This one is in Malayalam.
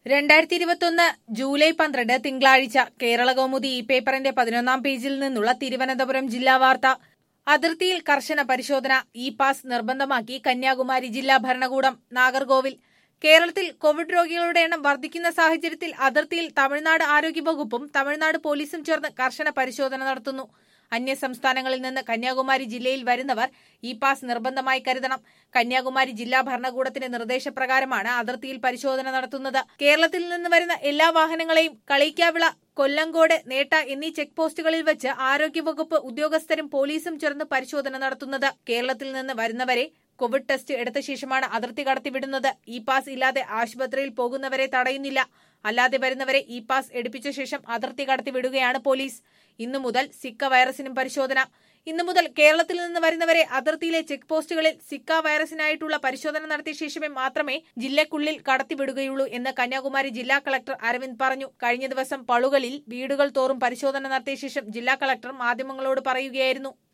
രണ്ടായിരത്തി ഇരുപത്തൊന്ന് ജൂലൈ പന്ത്രണ്ട് തിങ്കളാഴ്ച കേരള കൗമുദി ഈ പേപ്പറിന്റെ പതിനൊന്നാം പേജിൽ നിന്നുള്ള തിരുവനന്തപുരം ജില്ലാ വാർത്ത അതിർത്തിയിൽ കർശന പരിശോധന ഇ പാസ് നിർബന്ധമാക്കി കന്യാകുമാരി ജില്ലാ ഭരണകൂടം നാഗർകോവിൽ കേരളത്തിൽ കോവിഡ് രോഗികളുടെ എണ്ണം വർദ്ധിക്കുന്ന സാഹചര്യത്തിൽ അതിർത്തിയിൽ തമിഴ്നാട് ആരോഗ്യവകുപ്പും തമിഴ്നാട് പോലീസും ചേർന്ന് കർശന പരിശോധന നടത്തുന്നു അന്യ സംസ്ഥാനങ്ങളിൽ നിന്ന് കന്യാകുമാരി ജില്ലയിൽ വരുന്നവർ ഇ പാസ് നിർബന്ധമായി കരുതണം കന്യാകുമാരി ജില്ലാ ഭരണകൂടത്തിന്റെ നിർദ്ദേശപ്രകാരമാണ് അതിർത്തിയിൽ പരിശോധന നടത്തുന്നത് കേരളത്തിൽ നിന്ന് വരുന്ന എല്ലാ വാഹനങ്ങളെയും കളിക്കാവിള കൊല്ലങ്കോട് നേട്ട എന്നീ ചെക്ക് പോസ്റ്റുകളിൽ വെച്ച് ആരോഗ്യവകുപ്പ് ഉദ്യോഗസ്ഥരും പോലീസും ചേർന്ന് പരിശോധന നടത്തുന്നത് കേരളത്തിൽ നിന്ന് വരുന്നവരെ കോവിഡ് ടെസ്റ്റ് എടുത്ത ശേഷമാണ് അതിർത്തി കടത്തിവിടുന്നത് ഇ പാസ് ഇല്ലാതെ ആശുപത്രിയിൽ പോകുന്നവരെ തടയുന്നില്ല അല്ലാതെ വരുന്നവരെ ഇ പാസ് എടുപ്പിച്ച ശേഷം അതിർത്തി കടത്തിവിടുകയാണ് പോലീസ് ഇന്നു മുതൽ സിക്ക വൈറസിനും പരിശോധന ഇന്നു മുതൽ കേരളത്തിൽ നിന്ന് വരുന്നവരെ അതിർത്തിയിലെ ചെക്ക് പോസ്റ്റുകളിൽ സിക്ക വൈറസിനായിട്ടുള്ള പരിശോധന നടത്തിയ ശേഷമേ മാത്രമേ ജില്ലക്കുള്ളിൽ കടത്തിവിടുകയുള്ളൂ എന്ന് കന്യാകുമാരി ജില്ലാ കളക്ടർ അരവിന്ദ് പറഞ്ഞു കഴിഞ്ഞ ദിവസം പളുകളിൽ വീടുകൾ തോറും പരിശോധന നടത്തിയ ശേഷം ജില്ലാ കളക്ടർ മാധ്യമങ്ങളോട് പറയുകയായിരുന്നു